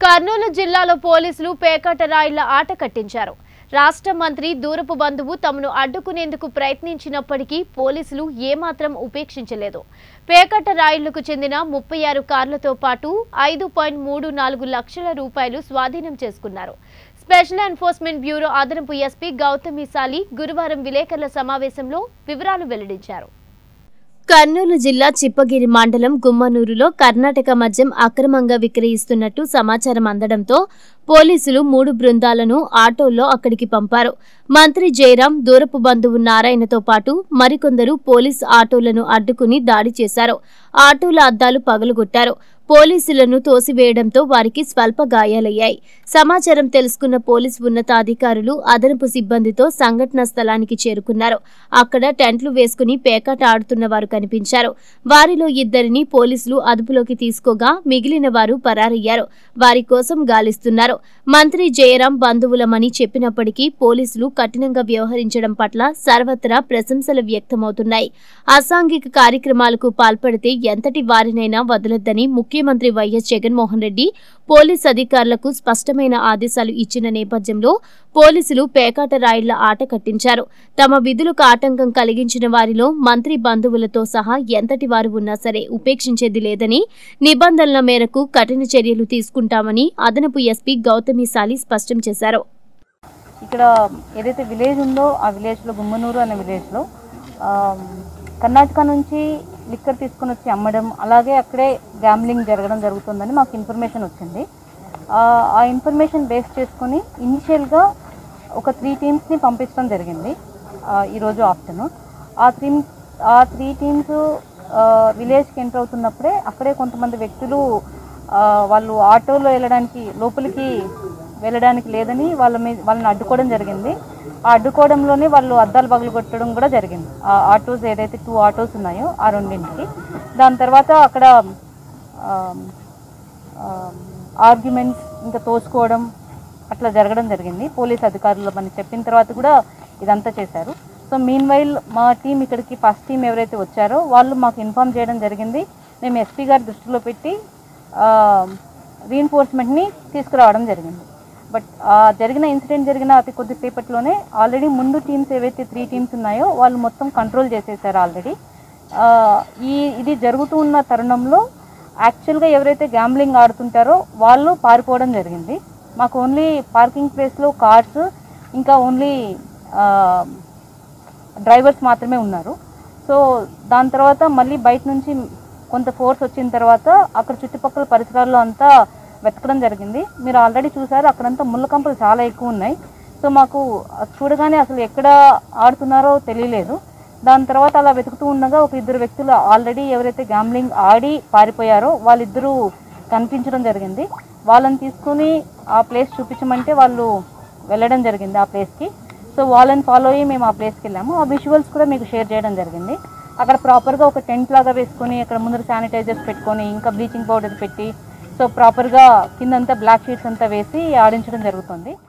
కర్నూలు జిల్లాలో పోలీసులు పేకాట రాయిళ్ల ఆట కట్టించారు రాష్ట్ర మంత్రి దూరపు బంధువు తమను అడ్డుకునేందుకు ప్రయత్నించినప్పటికీ పోలీసులు ఏమాత్రం ఉపేక్షించలేదు పేకాట రాయిళ్లకు చెందిన ముప్పై ఆరు కార్లతో పాటు ఐదు పాయింట్ మూడు నాలుగు లక్షల రూపాయలు స్వాధీనం చేసుకున్నారు స్పెషల్ ఎన్ఫోర్స్మెంట్ బ్యూరో అదనపు ఎస్పీ గౌతమి సాలి గురువారం విలేకరుల సమావేశంలో వివరాలు వెల్లడించారు కర్నూలు జిల్లా చిప్పగిరి మండలం గుమ్మనూరులో కర్ణాటక మద్యం అక్రమంగా విక్రయిస్తున్నట్టు సమాచారం అందడంతో పోలీసులు మూడు బృందాలను ఆటోల్లో అక్కడికి పంపారు మంత్రి జయరాం దూరపు బంధువు నారాయణతో పాటు మరికొందరు పోలీస్ ఆటోలను అడ్డుకుని దాడి చేశారు ఆటోల అద్దాలు పగలగొట్టారు పోలీసులను తోసివేయడంతో వారికి స్వల్ప గాయాలయ్యాయి సమాచారం తెలుసుకున్న పోలీస్ ఉన్నతాధికారులు అదనపు సిబ్బందితో సంఘటన స్థలానికి చేరుకున్నారు అక్కడ టెంట్లు వేసుకుని పేకాట ఆడుతున్న వారు కనిపించారు వారిలో ఇద్దరిని పోలీసులు అదుపులోకి తీసుకోగా మిగిలిన వారు పరారయ్యారు వారి కోసం గాలిస్తున్నారు మంత్రి జయరాం బంధువులమని చెప్పినప్పటికీ పోలీసులు కఠినంగా వ్యవహరించడం పట్ల సర్వత్రా ప్రశంసలు వ్యక్తమవుతున్నాయి అసాంఘిక కార్యక్రమాలకు పాల్పడితే ఎంతటి వారినైనా వదలొద్దని ముఖ్యమంత్రి వైఎస్ జగన్మోహన్ రెడ్డి పోలీస్ అధికారులకు స్పష్టమైన ఆదేశాలు ఇచ్చిన నేపథ్యంలో పోలీసులు పేకాట రాయిళ్ల ఆట కట్టించారు తమ విధులకు ఆటంకం కలిగించిన వారిలో మంత్రి బంధువులతో సహా ఎంతటి వారు ఉన్నా సరే ఉపేక్షించేది లేదని నిబంధనల మేరకు కఠిన చర్యలు తీసుకుంటామని అదనపు ఎస్పీ గౌతమి సాలి స్పష్టం చేశారు ఇక్కడ ఏదైతే విలేజ్ ఉందో ఆ విలేజ్లో గుమ్మనూరు అనే విలేజ్లో ఆ, కర్ణాటక నుంచి లిక్కర్ తీసుకొని వచ్చి అమ్మడం అలాగే అక్కడే గ్యామ్లింగ్ జరగడం జరుగుతుందని మాకు ఇన్ఫర్మేషన్ వచ్చింది ఆ, ఆ ఇన్ఫర్మేషన్ బేస్ చేసుకొని ఇనిషియల్గా ఒక త్రీ టీమ్స్ని పంపించడం జరిగింది ఆ, ఈరోజు ఆఫ్టర్నూన్ ఆ త్రీ ఆ త్రీ టీమ్స్ విలేజ్కి ఎంటర్ అవుతున్నప్పుడే అక్కడే కొంతమంది వ్యక్తులు ఆ, వాళ్ళు ఆటోలో వెళ్ళడానికి లోపలికి వెళ్ళడానికి లేదని వాళ్ళ మీద వాళ్ళని అడ్డుకోవడం జరిగింది ఆ అడ్డుకోవడంలోనే వాళ్ళు అద్దాలు పగలు కొట్టడం కూడా జరిగింది ఆ ఆటోస్ ఏదైతే టూ ఆటోస్ ఉన్నాయో ఆ రెండింటికి దాని తర్వాత అక్కడ ఆర్గ్యుమెంట్స్ ఇంకా తోసుకోవడం అట్లా జరగడం జరిగింది పోలీస్ అధికారులు మనకి చెప్పిన తర్వాత కూడా ఇదంతా చేశారు సో మీన్ వైల్ మా టీం ఇక్కడికి ఫస్ట్ టీం ఎవరైతే వచ్చారో వాళ్ళు మాకు ఇన్ఫామ్ చేయడం జరిగింది మేము ఎస్పీ గారి దృష్టిలో పెట్టి రీఎన్ఫోర్స్మెంట్ని తీసుకురావడం జరిగింది బట్ ఆ జరిగిన ఇన్సిడెంట్ జరిగిన అతి కొద్దిసేపట్లోనే ఆల్రెడీ ముందు టీమ్స్ ఏవైతే త్రీ టీమ్స్ ఉన్నాయో వాళ్ళు మొత్తం కంట్రోల్ చేసేసారు ఆల్రెడీ ఈ ఇది జరుగుతూ ఉన్న తరుణంలో యాక్చువల్గా ఎవరైతే గ్యాంబ్లింగ్ ఆడుతుంటారో వాళ్ళు పారిపోవడం జరిగింది మాకు ఓన్లీ పార్కింగ్ ప్లేస్లో కార్స్ ఇంకా ఓన్లీ డ్రైవర్స్ మాత్రమే ఉన్నారు సో దాని తర్వాత మళ్ళీ బయట నుంచి కొంత ఫోర్స్ వచ్చిన తర్వాత అక్కడ చుట్టుపక్కల పరిసరాల్లో అంతా వెతకడం జరిగింది మీరు ఆల్రెడీ చూసారు అక్కడంతా ముళ్ళ కంపలు చాలా ఎక్కువ ఉన్నాయి సో మాకు చూడగానే అసలు ఎక్కడ ఆడుతున్నారో తెలియలేదు దాని తర్వాత అలా వెతుకుతూ ఉండగా ఒక ఇద్దరు వ్యక్తులు ఆల్రెడీ ఎవరైతే గ్యాంబ్లింగ్ ఆడి పారిపోయారో వాళ్ళిద్దరూ కనిపించడం జరిగింది వాళ్ళని తీసుకుని ఆ ప్లేస్ చూపించమంటే వాళ్ళు వెళ్ళడం జరిగింది ఆ ప్లేస్కి సో వాళ్ళని ఫాలో అయ్యి మేము ఆ ప్లేస్కి వెళ్ళాము ఆ విజువల్స్ కూడా మీకు షేర్ చేయడం జరిగింది అక్కడ ప్రాపర్గా ఒక టెంట్ లాగా వేసుకొని అక్కడ ముందర శానిటైజర్స్ పెట్టుకొని ఇంకా బ్లీచింగ్ పౌడర్ పెట్టి సో ప్రాపర్గా కిందంతా బ్లాక్ షీట్స్ అంతా వేసి ఆడించడం జరుగుతుంది